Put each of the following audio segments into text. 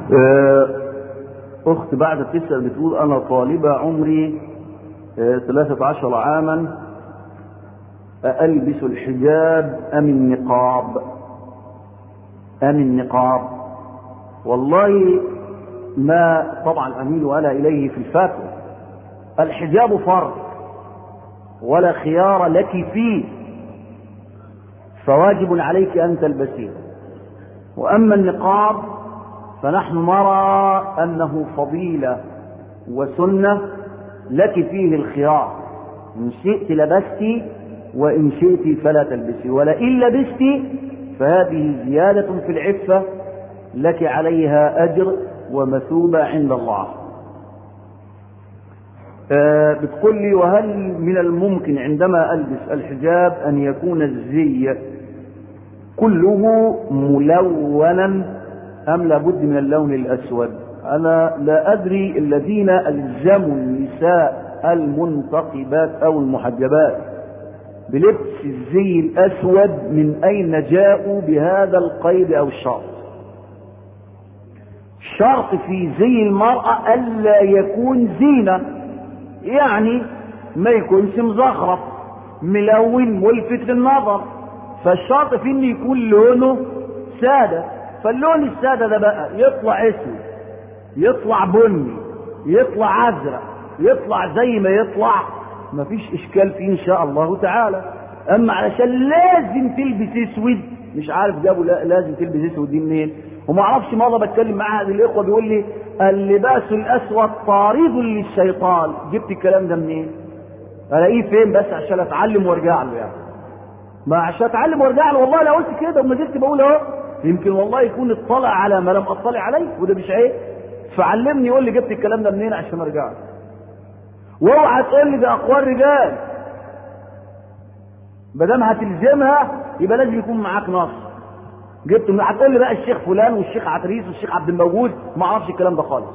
أخت بعد تسأل بتقول أنا طالبة عمري ثلاثة عشر عاما ألبس الحجاب أم النقاب أم النقاب والله ما طبعا أميل أنا إليه في الفتوى الحجاب فرض ولا خيار لك فيه فواجب عليك أن تلبسيه وأما النقاب فنحن نرى أنه فضيلة وسنة لك فيه الخيار إن شئت لبست وإن شئت فلا تلبسي ولئن لبست فهذه زيادة في العفة لك عليها أجر ومثوبة عند الله آه بتقول لي وهل من الممكن عندما ألبس الحجاب أن يكون الزي كله ملونا أم لابد من اللون الأسود أنا لا أدري الذين ألزموا النساء المنتقبات أو المحجبات بلبس الزي الأسود من أين جاءوا بهذا القيد أو الشرط الشرط في زي المرأة ألا يكون زينة يعني ما يكونش مزخرف ملون ملفت للنظر فالشرط في انه يكون لونه سادة فاللون السادة ده بقى يطلع اسود يطلع بني يطلع ازرق يطلع زي ما يطلع مفيش اشكال فيه ان شاء الله تعالى اما علشان لازم تلبس اسود مش عارف جابوا لا لازم تلبس اسود دي منين وما اعرفش مره بتكلم مع احد الاخوه بيقول لي اللباس الاسود طارد للشيطان جبت الكلام ده منين الاقيه فين بس عشان اتعلم وارجع له يعني ما عشان اتعلم وارجع له والله لو قلت كده وما زلت بقول اهو يمكن والله يكون اطلع على ما لم اطلع عليه وده مش عيب فعلمني يقول لي جبت الكلام ده منين عشان ارجع له واوعى تقول لي ده اقوال رجال ما دام هتلزمها يبقى لازم يكون معاك نص جبت من هتقول لي بقى الشيخ فلان والشيخ عتريس والشيخ عبد الموجود ما اعرفش الكلام ده خالص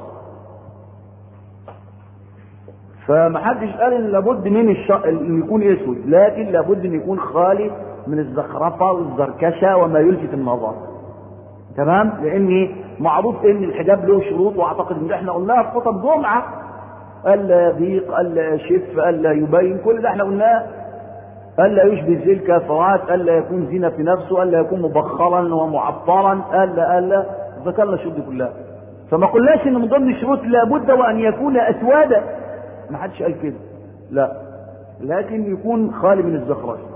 فمحدش قال ان لابد من الش... ان يكون اسود لكن لابد ان يكون خالي من الزخرفه والزركشه وما يلفت النظر تمام لان معروف ان الحجاب له شروط واعتقد ان احنا قلناها في خطب جمعه الا يضيق الا يشف الا يبين كل ده احنا قلناه الا يشبه ذي الكافرات الا يكون زينه في نفسه الا يكون مبخرا ومعطرا الا الا ذكرنا الشروط دي كلها فما قلناش ان من ضمن الشروط لابد وان يكون اسوادا ما حدش قال كده لا لكن يكون خالي من الزخرفه